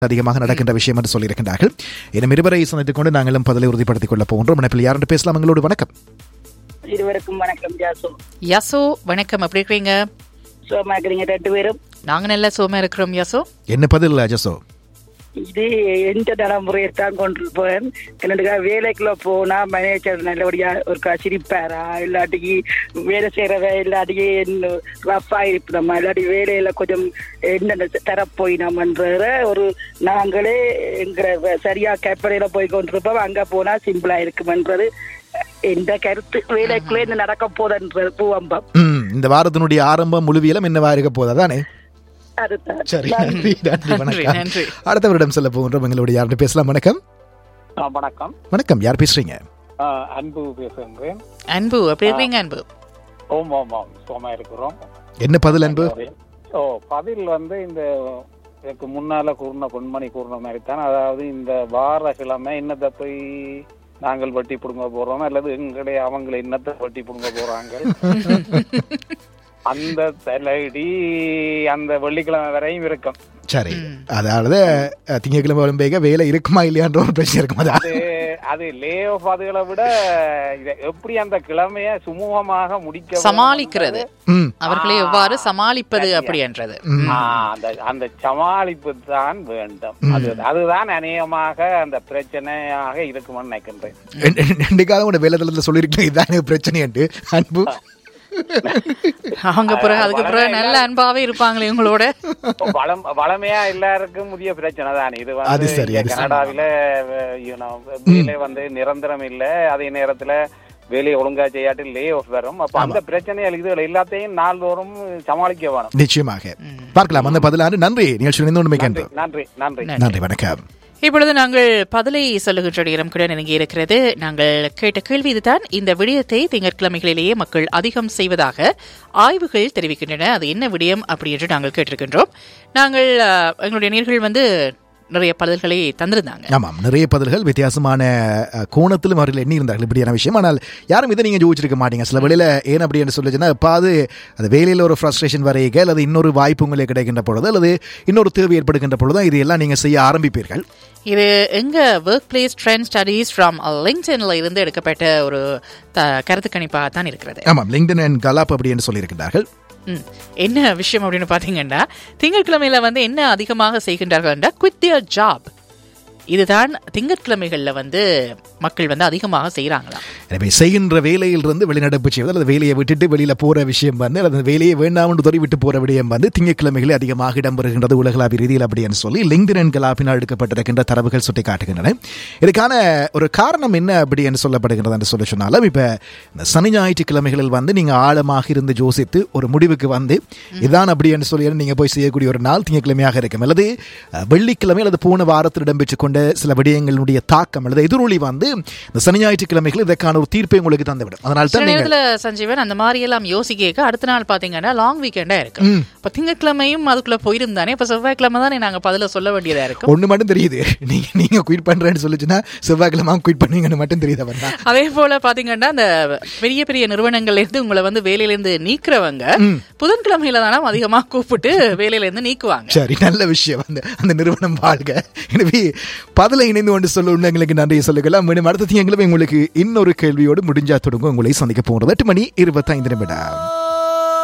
அதிகமாக நடக்கின்ற விஷயம் என்று சொல்லியிருக்கின்றார்கள் இன்னும் இருவரை சந்தித்துக் கொண்டு நாங்களும் பதிலை உறுதிப்படுத்திக் கொள்ளப் போகின்றோம் மனப்பில் யாருன்னு பேசலாம் எங்களோடு வணக்கம் இருவருக்கும் வணக்கம் ஜாசு யசோ வணக்கம் எப்படி இருக்கிறீங்க சோமா இருக்கிறீங்க ரெண்டு பேரும் நாங்க நல்ல சோமா இருக்கிறோம் யசோ என்ன பதில் அஜசோ இது எந்த தலைமுறையை தான் கொண்டிருப்பேன் என்னோட வேலைக்குள்ள போனா மேனேஜர் நல்லபடியா ஒரு சிரிப்பாரா இல்லாட்டிக்கு வேலை செய்யறவ இல்லாட்டிக்கு ரஃபா இருப்போமா இல்லாட்டி வேலையில கொஞ்சம் என்னென்ன தரப்போய் நம்மன்ற ஒரு நாங்களே எங்கிற சரியா கப்பலையில போய் கொண்டிருப்போம் அங்க போனா சிம்பிளா இருக்குமன்றது எந்த கருத்து வேலைக்குள்ளே என்ன நடக்க போதன்றது பூவம்பம் ம் இந்த வாரத்தினுடைய ஆரம்பம் முழுவியலும் என்னவா இருக்க போதா தானே அதுதான் சரி நன்றி நன்றி நன்றி வணக்கம் நன்றி அடுத்தவரிடம் செல்ல போகின்றோம் எங்களோட யாருன்னு பேசலாம் வணக்கம் ஆ, வணக்கம் வணக்கம் யார் பேசுறீங்க ஆ, அன்பு பேசுகின்றேன் அன்பு எப்படி இருக்கீங்க அன்பு ஓம் ஓம் ஓம் சுகமா இருக்கிறோம் என்ன பதில் அன்பு ஓ பதில் வந்து இந்த இதுக்கு முன்னால கூறின பொன்மணி கூறின மாதிரி தான் அதாவது இந்த வார கிழமை என்னத்தை போய் நாங்கள் வட்டி புடுங்க போறோம் அல்லது எங்களை அவங்களை என்னத்தை வட்டி புடுங்க போறாங்க அந்த தலைடி அந்த வெள்ளிக்கிழமை வரையும் இருக்கும் சரி அதாவது அஹ், திங்கட்கிழமை ஒலிம்பிக வேலை இருக்குமா இல்லையான்ற ஒரு பிரச்சனை இருக்கும் அதான் அது அது லே ஆஃப் அதுகளை விட இதை எப்படி அந்த கிழமைய சுமூகமாக முடிக்க சமாளிக்கிறது ம் அவர்களை எவ்வாறு சமாளிப்பது அப்படி என்றது ம். ஆ, அந்த அந்த சமாளிப்பு தான் வேண்டும் அது அதுதான் அநேகமாக அந்த பிரச்சனையாக இருக்கும்னு நினைக்கின்றேன் ரெண்டு- ரெண்டு- ரெண்டு காலம் உங்க வேலை தளத்தில் சொல்லியிருக்கேன் இதான் எனக்கு பிரச்சனை அன்பு அவங்க பிறகு அதுக்கு பிறகு நல்ல அன்பாவே இருப்பாங்களே உங்களோட வளம் வளமையா எல்லாருக்கும் முதிய பிரச்சனை தான் இது அது வந்து சரி, இங்க அது சரி. கனடாவில அஹ், you know, வேலை வந்து நிரந்தரம் இல்ல அதே நேரத்துல வேலையை ஒழுங்கா செய்யாட்டி லே ஆஃப் வரும் அப்ப அந்த பிரச்சனைகள் இதுகள் எல்லாத்தையும் நாள்தோறும் சமாளிக்க வேணும் நிச்சயமாக பார்க்கலாம் அந்த பதிலாறு நன்றி நிகழ்ச்சி இணைந்து உண்மை நன்றி நன்றி நன்றி நன்றி வணக்கம் இப்பொழுது நாங்கள் பதிலை சொல்லுகின்ற நேரம் கூட நெருங்கி இருக்கிறது நாங்கள் கேட்ட கேள்வி இதுதான் இந்த விடயத்தை திங்கட்கிழமைகளிலேயே மக்கள் அதிகம் செய்வதாக ஆய்வுகள் தெரிவிக்கின்றன அது என்ன விடயம் அப்படி என்று நாங்கள் கேட்டிருக்கின்றோம் நாங்கள் அஹ், எங்களுடைய நேர்கள் வந்து நிறைய பதில்களை தந்திருந்தாங்க ஆமாம் நிறைய பதில்கள் வித்தியாசமான அஹ், கோணத்திலும் அவர்கள் எண்ணி இருந்தார்கள் இப்படியான விஷயம் ஆனால் யாரும் இதை நீங்கள் யோசிச்சிருக்க மாட்டீங்க சில வேளையில ஏன் அப்படி என்று சொல்லுச்சுன்னா எப்பாவது அது வேலையில் ஒரு ஃப்ரஸ்ட்ரேஷன் வரைக அல்லது இன்னொரு வாய்ப்பு உங்களுக்கு கிடைக்கின்ற பொழுது அல்லது இன்னொரு தேவை ஏற்படுகின்ற பொழுது தான் இது எல்லாம் நீங்கள் செய்ய ஆரம்பிப்பீர்கள் இது எங்க work place trend studies from லிங்க்டன்ல இருந்து எடுக்கப்பட்ட ஒரு த- கருத்து கணிப்பாக தான் இருக்கிறது ஆமாம் லிங்டன் அண்ட் கலாப் அப்படி என்று சொல்லியிருக்கிறார்கள் ம். என்ன விஷயம் அப்படின்னு பாத்தீங்கன்னா திங்கட்கிழமையில வந்து என்ன அதிகமாக செய்கின்றார்கள் குவித் தியர் ஜாப் இதுதான் திங்கட்கிழமைகள்ல வந்து மக்கள் வந்து அதிகமாக செய்யறாங்களாம் எனவே செய்கின்ற வேலையிலிருந்து வெளிநடப்பு செய்வது அல்லது வேலையை விட்டுட்டு வெளியில போற விஷயம் வந்து அல்லது வேலையை வேண்டாம் என்று விட்டு போற விடயம் வந்து திங்கட்கிழமைகளில் அதிகமாக இடம்பெறுகின்றது உலகளாவிய ரீதியில் அப்படின்னு சொல்லி லிங்க்டின் கலாப்பினால் எடுக்கப்பட்டிருக்கின்ற தரவுகள் சுட்டி காட்டுகின்றன இதுக்கான ஒரு காரணம் என்ன அப்படி என்று சொல்லப்படுகிறது என்று சொல்லி சொன்னாலும் இப்ப இந்த சனி ஞாயிற்றுக்கிழமைகளில் வந்து நீங்க ஆழமாக இருந்து யோசித்து ஒரு முடிவுக்கு வந்து இதான் அப்படி என்று சொல்லி நீங்க போய் செய்யக்கூடிய ஒரு நாள் திங்கட்கிழமையாக இருக்கும் அல்லது அஹ், வெள்ளிக்கிழமை அல்லது போன வாரத்தில் இடம்பெற்றுக் கொண்ட சில விடயங்களுடைய தாக்கம் அல்லது எதிரொலி வந்து இந்த சனி ஞாயிற்றுக்கிழமைகள் இதற்கான ஒரு தீர்ப்பை உங்களுக்கு தந்துவிடும் அதனால சில தான் நீங்கள் நேரத்துல சஞ்சீவன் அந்த மாதிரி எல்லாம் யோசிக்க அடுத்த நாள் பாத்தீங்கன்னா லாங் வீக்கெண்டா இருக்கு இப்ப திங்கட்கிழமையும் அதுக்குள்ள போயிருந்தானே இப்ப செவ்வாய்க்கிழமை தானே நாங்க பதில சொல்ல வேண்டியதா இருக்கும் ஒண்ணு மட்டும் தெரியுது நீங்க நீங்க குயிட் பண்றேன்னு சொல்லிச்சுன்னா செவ்வாய்க்கிழமை குயிட் பண்ணுவீங்கன்னு மட்டும் தெரியுது அவன் தான் அதே போல பாத்தீங்கன்னா அந்த பெரிய பெரிய நிறுவனங்கள்ல இருந்து உங்களை வந்து வேலையில இருந்து நீக்குறவங்க புதன்கிழமையில தானே அதிகமா கூப்பிட்டு வேலையில இருந்து நீக்குவாங்க சரி நல்ல விஷயம் அந்த அந்த நிறுவனம் வாழ்க எனவே பதில இணைந்து கொண்டு சொல்ல எங்களுக்கு நன்றி சொல்லுக்கலாம் மீண்டும் அடுத்த திங்கட்கிழமை உங்களுக்கு இன்னொரு கேள்வியோடு முடிஞ்சா தொடங்க உங்களை சந்திக்க போகிறது எட்டு மணி இருபத்தைந்து நிமிடம்